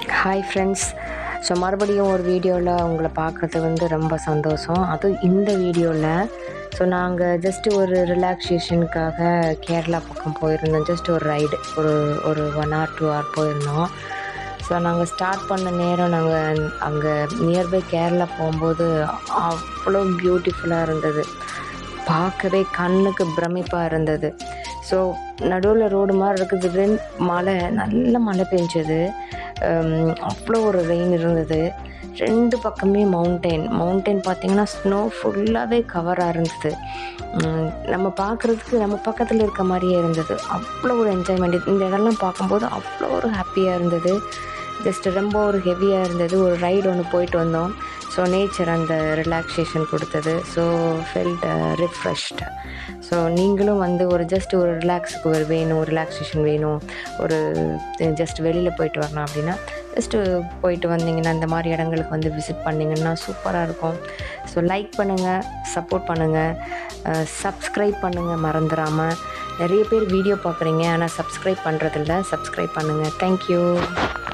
hi friends so மறுபடியும் ஒரு வீடியோவில் உங்களை பார்க்குறது வந்து ரொம்ப சந்தோஷம் அதுவும் இந்த வீடியோவில் ஸோ நாங்கள் ஜஸ்ட்டு ஒரு ரிலாக்ஸேஷனுக்காக கேரளா பக்கம் போயிருந்தோம் ஜஸ்ட் ஒரு ரைடு ஒரு ஒரு ஒன் ஹவர் டூ ஹவர் போயிருந்தோம் ஸோ நாங்கள் ஸ்டார்ட் பண்ண நேரம் நாங்கள் அங்கே நியர்பை கேரளா போகும்போது அவ்வளோ பியூட்டிஃபுல்லாக இருந்தது பார்க்கவே கண்ணுக்கு பிரமிப்பாக இருந்தது ஸோ நடுவில் ரோடு மாதிரி இருக்குது ரெண்டு மழை நல்ல மழை பெஞ்சது அவ்வளோ ஒரு ரெயின் இருந்தது ரெண்டு பக்கமே மவுண்டெயின் மவுண்டெயின் பார்த்திங்கன்னா ஸ்னோ ஃபுல்லாகவே கவராக இருந்தது உம், நம்ம பார்க்குறதுக்கு நம்ம பக்கத்தில் இருக்க மாதிரியே இருந்தது அவ்வளோ ஒரு என்ஜாய்மெண்ட் இந்த இடம்லாம் பார்க்கும்போது அவ்வளோ ஒரு ஹாப்பியாக இருந்தது ஜஸ்ட் ரொம்ப ஒரு ஹெவியாக இருந்தது ஒரு ரைடு ஒன்று போயிட்டு வந்தோம் ஸோ நேச்சர் அந்த ரிலாக்ஸேஷன் கொடுத்தது ஸோ ஃபெல்ட் ரிஃப்ரெஷ்டு ஸோ நீங்களும் வந்து ஒரு ஜஸ்ட் ஒரு ரிலாக்ஸுக்கு ஒரு வேணும் ரிலாக்ஸேஷன் வேணும் ஒரு ஜஸ்ட் வெளியில் போயிட்டு வரணும் அப்படின்னா ஜஸ்ட்டு போயிட்டு வந்தீங்கன்னா இந்த மாதிரி இடங்களுக்கு வந்து விசிட் பண்ணிங்கன்னா சூப்பராக இருக்கும் ஸோ லைக் பண்ணுங்கள் சப்போர்ட் பண்ணுங்கள் சப்ஸ்கிரைப் பண்ணுங்கள் மறந்துடாமல் நிறைய பேர் வீடியோ பார்க்குறீங்க ஆனால் சப்ஸ்கிரைப் பண்ணுறதில்ல சப்ஸ்கிரைப் பண்ணுங்கள் தேங்க்யூ